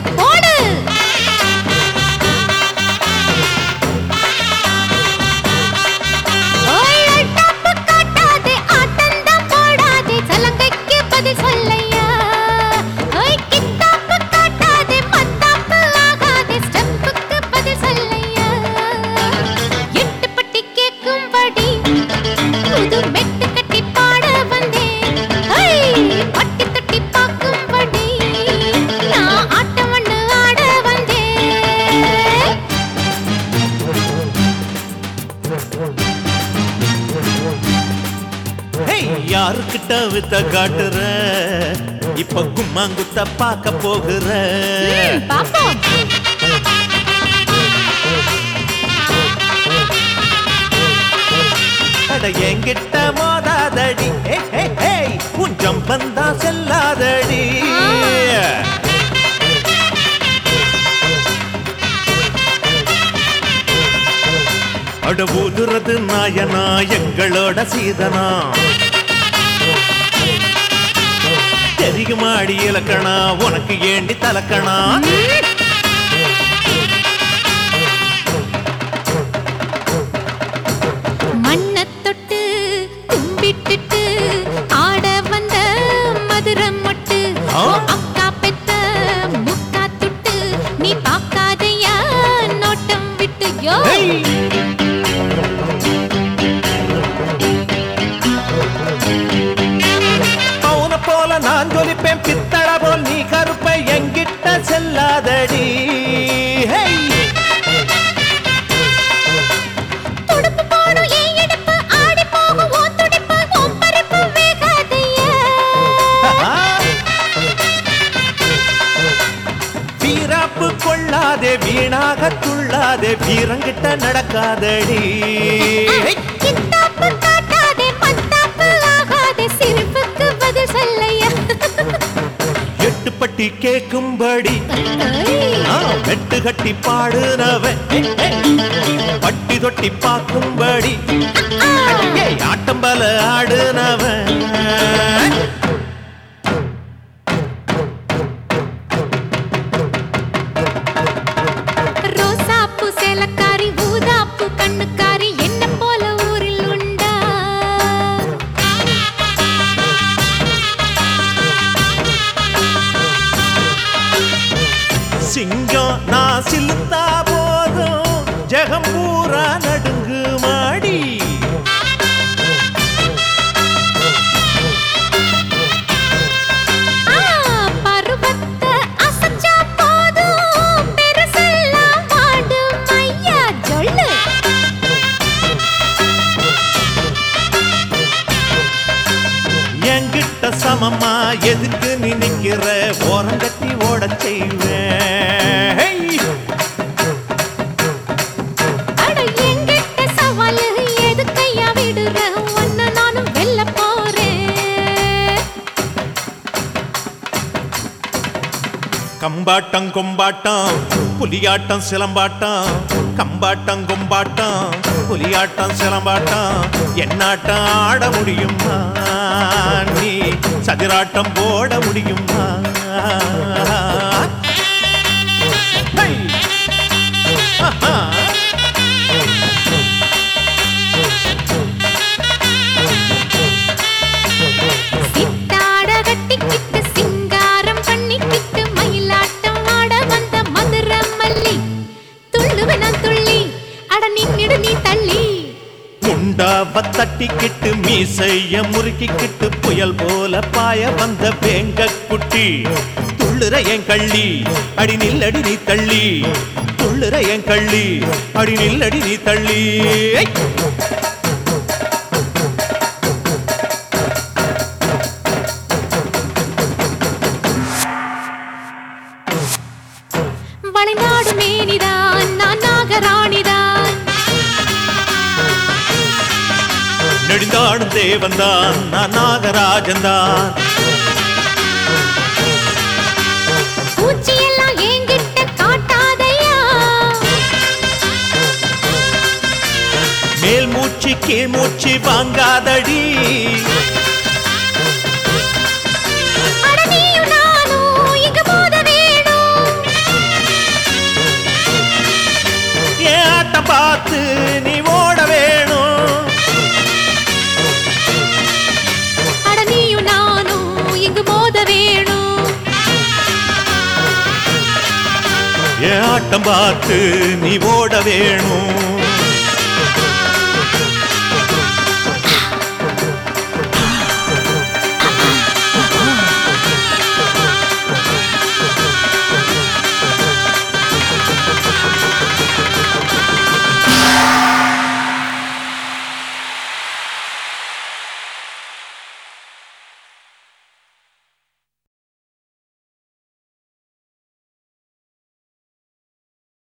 போடு ஓய் தப்பு காட்டாதே ஆட்டந்தான் போடாதே சலங்கைக்கு பதில் சொல்லையா ஓய் கித்தாப்பு காட்டாதே மத்தாப்பு ஆகாதே ஸ்டெப்புக்கு பதில் சொல்லையா எட்டு பட்டி கேட்கும்படி புது மெட்டு கட்டி பாட வந்தேன் ஹை பட்டி தட்டி பார்க்கும்படி நான் ஆட்டம் ஒண்ணு ஆட வந்தேன் ஹேய், யாருக்கிட்ட வித்த காட்டுற இப்ப கும்மாங்குத்த பார்க்க போகிற ம், பாப்போம் அட என்கிட்ட மோதாதடி ஹே, ஹே, ஹேய், கொஞ்சம் வந்தா செல்லாதடி அட ஊதுறது நாயனா எங்களோட சீதனா தெரியுமாடி இலக்கணா உனக்கு ஏண்டி தலக்கணா மண்ணத் தொட்டு கும்பிட்டுட்டு ஆட வந்த மதுரம் மொட்டு ஆ? அக்கா பெத்த முக்கா துட்டு நீ பார்க்காதையா நோட்டம் விட்டு யோ ஹேய்! அவனை போல நான் ஜொலிப்பேன் பித்தள போல் நீ கருப்பை எங்கிட்ட செல்லாதடி ஹேய்! துடுப்பு போடும் ஏன் இடுப்பு ஆடி போகும் ஓ துடிப்பு உன் பருப்பு வேகாதையா ஆஹா! வீராப்பு கொள்ளாதே வீணாக துள்ளாதே வீரங்கிட்ட நடக்காதடி ஹேய்! கித்தாப்பு காட்டாதே மத்தாப்பு ஆகாதே சிரிப்புக்கு பதில் சொல்லையா எட்டு பட்டி கேட்கும்படி ஐய். ஆ, வெட்டு கட்டி பாடுனவன் பட்டி தொட்டி பார்க்கும்படி அடியே, ஆட்டம் பல ஆடுனவன் ரோசாப்பூ சேலக்காரி ஊதாப்பூ கண்ணுக்காரி என்ன போல ஊரில் உண்டா சிங்கம் நான் சிலுத்தா போதும் ஜெகம் பூரா நடுங்கு மாடி ஆ, பருவத்தை அசைச்சா போதும் பெருசெல்லாம் வாடும் ஐயா சொல்லு என்கிட்ட சமமா எதுக்கு நீ நிக்கிற ஓரங்கட்டி ஓடச் செய்வேன் ஹேய்! அட என்கிட்ட சவாலு எதுக்கையா விடுற ஒன்னு நானும் வெல்ல போறேன் கம்பாட்டம் கொம்பாட்டம் புலியாட்டம் சிலம்பாட்டம் கம்பாட்டம் கொம்பாட்டம் புலியாட்டம் சிலம்பாட்டம் என்னாட்டம் ஆட முடியுமா நீ சதிராட்டம் போட முடியுமா ஹை! ஆஹா! சித்தாட கட்டிக்கிட்டு சிங்காரம் பண்ணிக்கிட்டு மயிலாட்டம் ஆட வந்த மதுர மல்லி துள்ளுவன துள்ளி அட நின்னிடு நீ தள்ளி முண்டாவ தட்டிக்கிட்டு மீசைய முறுக்கிக்கிட்டு புயல் போல பாய வந்த வேங்க குட்டி துள்ளுற என் கள்ளி அடி நில்லடி நீ தள்ளி துள்ளுற என் கள்ளி அடி நில்லடி நீ தள்ளி ஐ! வளைநாடு மேனிதான் நான் நாகராணிதான் நெடுந்தாடும் தேவன்தான் நான் நாகராஜன்தான் பூச்சியெல்லாம் என்கிட்ட காட்டாதையா மேல் மூச்சு கீழ் மூச்சு வாங்காதடி அட நீயும் நானும் இங்க மோத வேணும் ஓட்டம் பார்த்து நீ ஓட வேணும்